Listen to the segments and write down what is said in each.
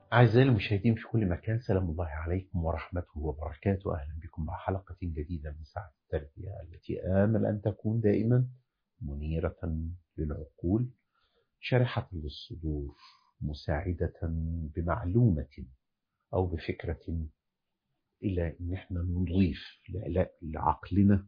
أعزائي المشاهدين في كل مكان سلام الله عليكم ورحمته وبركاته أهلا بكم مع حلقة جديدة من ساعة التربية التي آمل أن تكون دائما منيرة للعقول شارحة للصدور مساعدة بمعلومة أو بفكرة إلى أن احنا نضيف لعقلنا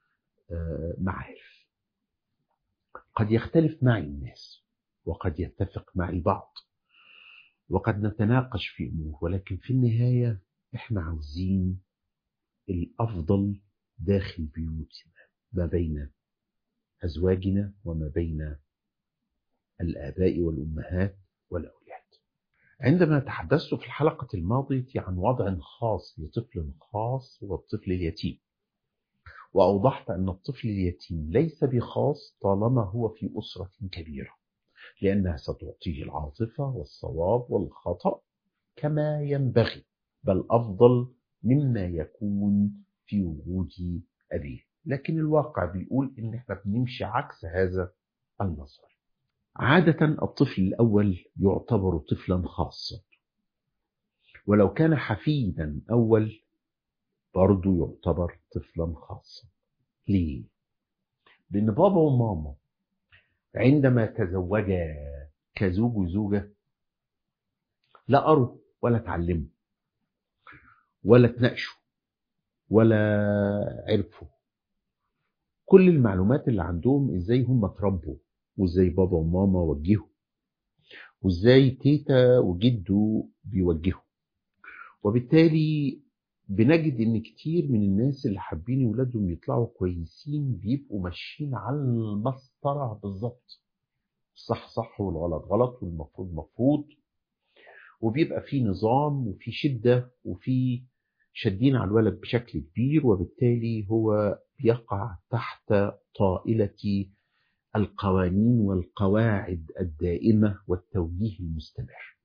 معارف قد يختلف معي الناس وقد يتفق معي البعض وقد نتناقش في امور ولكن في النهايه احنا عاوزين الافضل داخل بيوتنا ما بين ازواجنا وما بين الاباء والامهات والاولاد. عندما تحدثت في الحلقه الماضيه عن وضع خاص لطفل خاص والطفل اليتيم. واوضحت ان الطفل اليتيم ليس بخاص طالما هو في اسره كبيره. لأنها ستعطيه العاطفة والصواب والخطأ كما ينبغي بل أفضل مما يكون في وجود أبيه لكن الواقع بيقول إن إحنا بنمشي عكس هذا النظر عادة الطفل الأول يعتبر طفلا خاصا ولو كان حفيدا أول برضه يعتبر طفلا خاصا ليه؟ لأن بابا وماما عندما تزوجا كزوج وزوجة لا قروا ولا اتعلموا ولا اتناقشوا ولا عرفوا كل المعلومات اللي عندهم ازاي هم اتربوا وازاي بابا وماما وجهوا وازاي تيتا وجدو بيوجهوا وبالتالي بنجد ان كتير من الناس اللي حابين ولادهم يطلعوا كويسين بيبقوا ماشيين على المسطره بالظبط الصح صح والغلط غلط والمفروض مفروض وبيبقى في نظام وفي شده وفي شادين على الولد بشكل كبير وبالتالي هو بيقع تحت طائله القوانين والقواعد الدائمه والتوجيه المستمر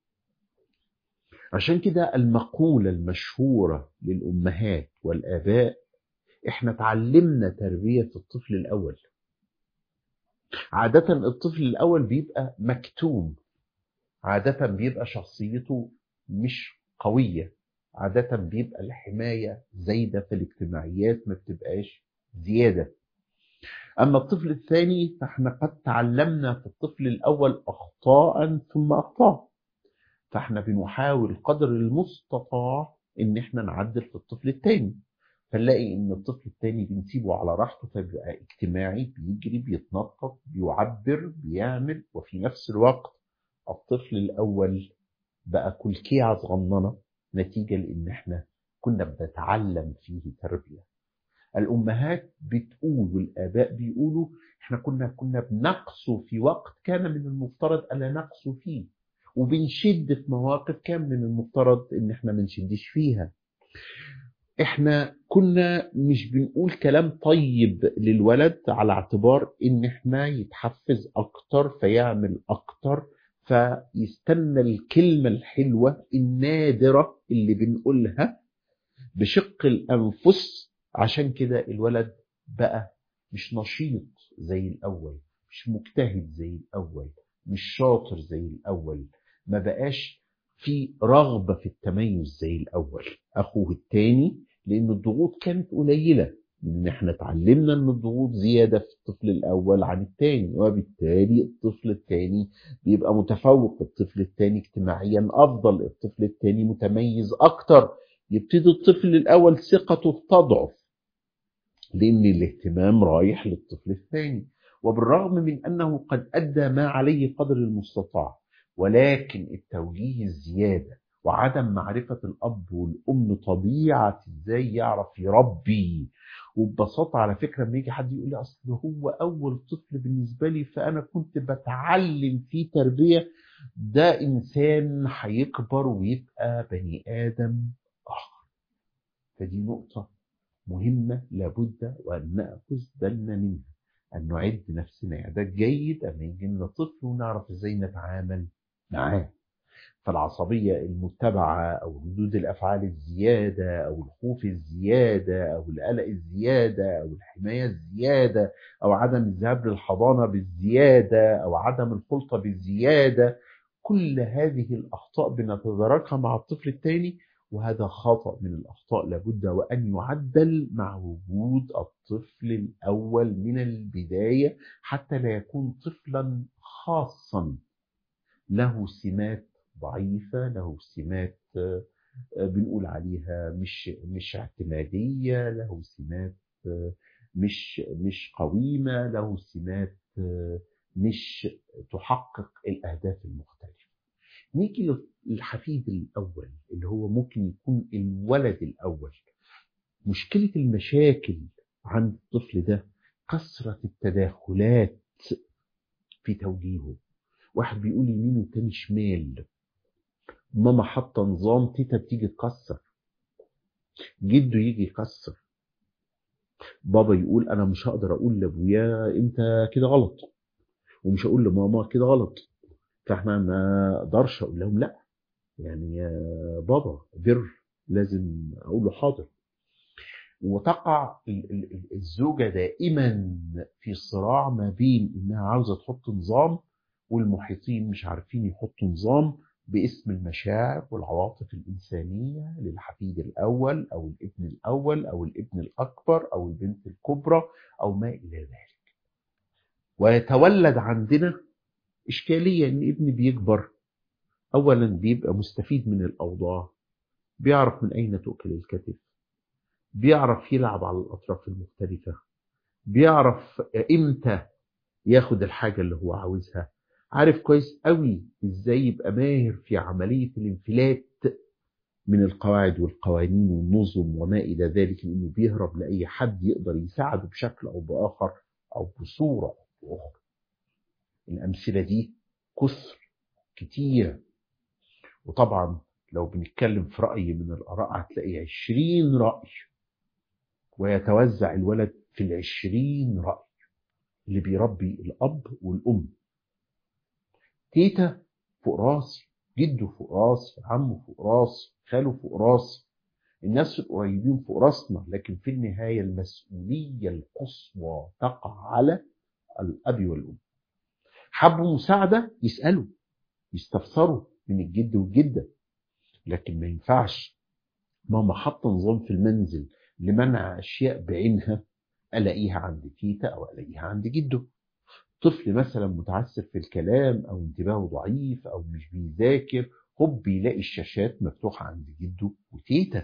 عشان كده المقولة المشهورة للأمهات والآباء إحنا اتعلمنا تربية الطفل الأول عادة الطفل الأول بيبقى مكتوم عادة بيبقى شخصيته مش قوية عادة بيبقى الحماية زايدة في الاجتماعيات ما بتبقاش زيادة أما الطفل الثاني فإحنا قد تعلمنا في الطفل الأول أخطاء ثم أخطاء فاحنا بنحاول قدر المستطاع ان احنا نعدل في الطفل الثاني فنلاقي ان الطفل الثاني بنسيبه على راحته فبيبقى اجتماعي بيجري بيتنطط بيعبر بيعمل وفي نفس الوقت الطفل الاول بقى كلكيعة صغننة نتيجة لان احنا كنا بنتعلم فيه تربية الامهات بتقول والاباء بيقولوا احنا كنا كنا بنقسو في وقت كان من المفترض الا نقسو فيه وبنشد في مواقف كان من المفترض ان احنا ما نشدش فيها احنا كنا مش بنقول كلام طيب للولد على اعتبار ان احنا يتحفز اكتر فيعمل اكتر فيستنى الكلمة الحلوة النادرة اللي بنقولها بشق الانفس عشان كده الولد بقى مش نشيط زي الاول مش مجتهد زي الاول مش شاطر زي الاول ما بقاش في رغبة في التميز زي الأول أخوه التاني لأن الضغوط كانت قليلة لأن احنا اتعلمنا أن الضغوط زيادة في الطفل الأول عن التاني وبالتالي الطفل التاني بيبقى متفوق الطفل التاني اجتماعيا أفضل الطفل التاني متميز أكتر يبتدي الطفل الأول ثقته تضعف لأن الاهتمام رايح للطفل الثاني وبالرغم من أنه قد أدى ما عليه قدر المستطاع ولكن التوجيه الزيادة وعدم معرفة الأب والأم طبيعة إزاي يعرف يربي وببساطة على فكرة لما يجي حد يقول لي أصل هو أول طفل بالنسبة لي فأنا كنت بتعلم فيه تربية ده إنسان هيكبر ويبقى بني آدم آخر فدي نقطة مهمة لابد وأن نأخذ بالنا منها أن نعد نفسنا إعداد جيد أما يجي لنا طفل ونعرف إزاي نتعامل معاه فالعصبية المتبعة أو ردود الأفعال الزيادة أو الخوف الزيادة أو القلق الزيادة أو الحماية الزيادة أو عدم الذهاب للحضانة بالزيادة أو عدم الخلطة بالزيادة كل هذه الأخطاء بنتداركها مع الطفل الثاني وهذا خطأ من الأخطاء لابد وأن يعدل مع وجود الطفل الأول من البداية حتى لا يكون طفلا خاصا له سمات ضعيفة له سمات بنقول عليها مش مش اعتمادية له سمات مش مش قويمة له سمات مش تحقق الأهداف المختلفة نيجي للحفيد الأول اللي هو ممكن يكون الولد الأول مشكلة المشاكل عند الطفل ده كثرة التداخلات في توجيهه واحد بيقول يمين والتاني شمال ماما حاطه نظام تيتا بتيجي تكسر جده يجي يكسر بابا يقول انا مش هقدر اقول لابويا انت كده غلط ومش هقول لماما كده غلط فاحنا ما اقدرش اقول لهم لا يعني يا بابا بر لازم اقول له حاضر وتقع الزوجه دائما في صراع ما بين انها عاوزه تحط نظام والمحيطين مش عارفين يحطوا نظام باسم المشاعر والعواطف الإنسانية للحفيد الأول أو الابن الأول أو الابن الأكبر أو البنت الكبرى أو ما إلى ذلك ويتولد عندنا إشكالية إن ابن بيكبر أولا بيبقى مستفيد من الأوضاع بيعرف من أين تؤكل الكتف بيعرف يلعب على الأطراف المختلفة بيعرف إمتى ياخد الحاجة اللي هو عاوزها عارف كويس قوي ازاي يبقى ماهر في عملية الانفلات من القواعد والقوانين والنظم وما إلى ذلك لأنه بيهرب لأي حد يقدر يساعده بشكل أو بآخر أو بصورة أو بأخرى الأمثلة دي كثر كتير وطبعا لو بنتكلم في رأي من الآراء هتلاقي عشرين رأي ويتوزع الولد في العشرين رأي اللي بيربي الأب والأم تيتا فوق راسي جده فوق راسي عمه فوق راسي خاله فوق راسي الناس القريبين فوق راسنا لكن في النهاية المسؤولية القصوى تقع على الأب والأم حبوا مساعدة يسألوا يستفسروا من الجد والجدة لكن ما ينفعش ماما حاطة نظام في المنزل لمنع أشياء بعينها ألاقيها عند تيتا أو ألاقيها عند جده طفل مثلا متعسف في الكلام او انتباهه ضعيف او مش بيذاكر هوب بيلاقي الشاشات مفتوحه عند جده وتيتا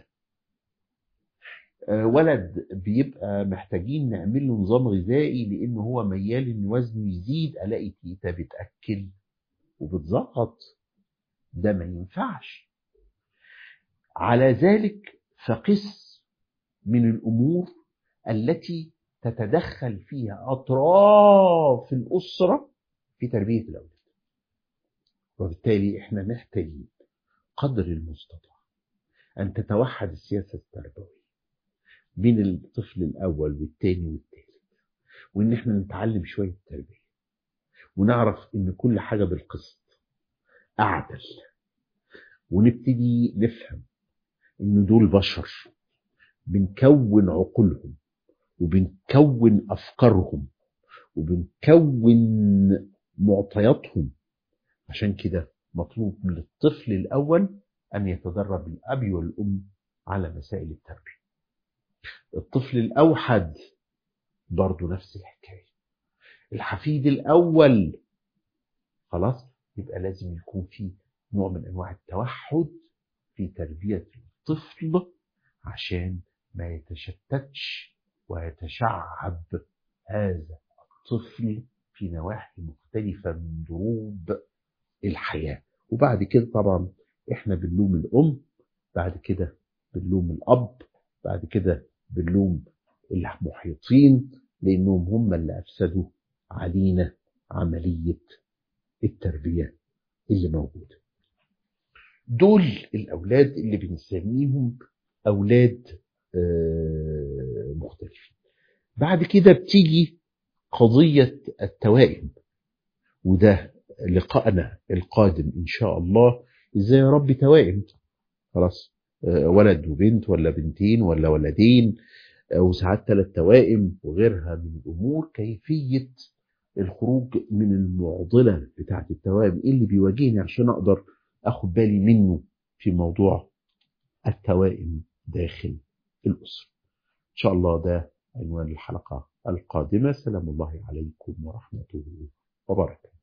آه ولد بيبقى محتاجين نعمل له نظام غذائي لانه هو ميال ان وزنه يزيد الاقي تيتا بتاكل وبتزغط ده ما ينفعش على ذلك فقس من الامور التي تتدخل فيها أطراف الأسرة في تربية الأولاد وبالتالي إحنا محتاجين قدر المستطاع أن تتوحد السياسة التربوية بين الطفل الأول والثاني والثالث وإن إحنا نتعلم شوية تربية ونعرف إن كل حاجة بالقسط أعدل ونبتدي نفهم إن دول بشر بنكون عقولهم وبنكون افكارهم وبنكون معطياتهم عشان كده مطلوب من الطفل الاول ان يتدرب الاب والام على مسائل التربيه الطفل الاوحد برضه نفس الحكايه الحفيد الاول خلاص يبقى لازم يكون في نوع من انواع التوحد في تربيه الطفل عشان ما يتشتتش ويتشعب هذا الطفل في نواحي مختلفة من ضروب الحياة وبعد كده طبعا احنا بنلوم الأم بعد كده بنلوم الأب بعد كده بنلوم المحيطين لأنهم هم اللي أفسدوا علينا عملية التربية اللي موجودة دول الأولاد اللي بنسميهم أولاد مختلفين بعد كده بتيجي قضية التوائم وده لقائنا القادم إن شاء الله إزاي ربي توائم خلاص ولد وبنت ولا بنتين ولا ولدين وساعات ثلاث توائم وغيرها من الأمور كيفية الخروج من المعضلة بتاعت التوائم ايه اللي بيواجهني عشان اقدر اخد بالي منه في موضوع التوائم داخل الأسرة إن شاء الله ده عنوان الحلقة القادمة سلام الله عليكم ورحمته وبركاته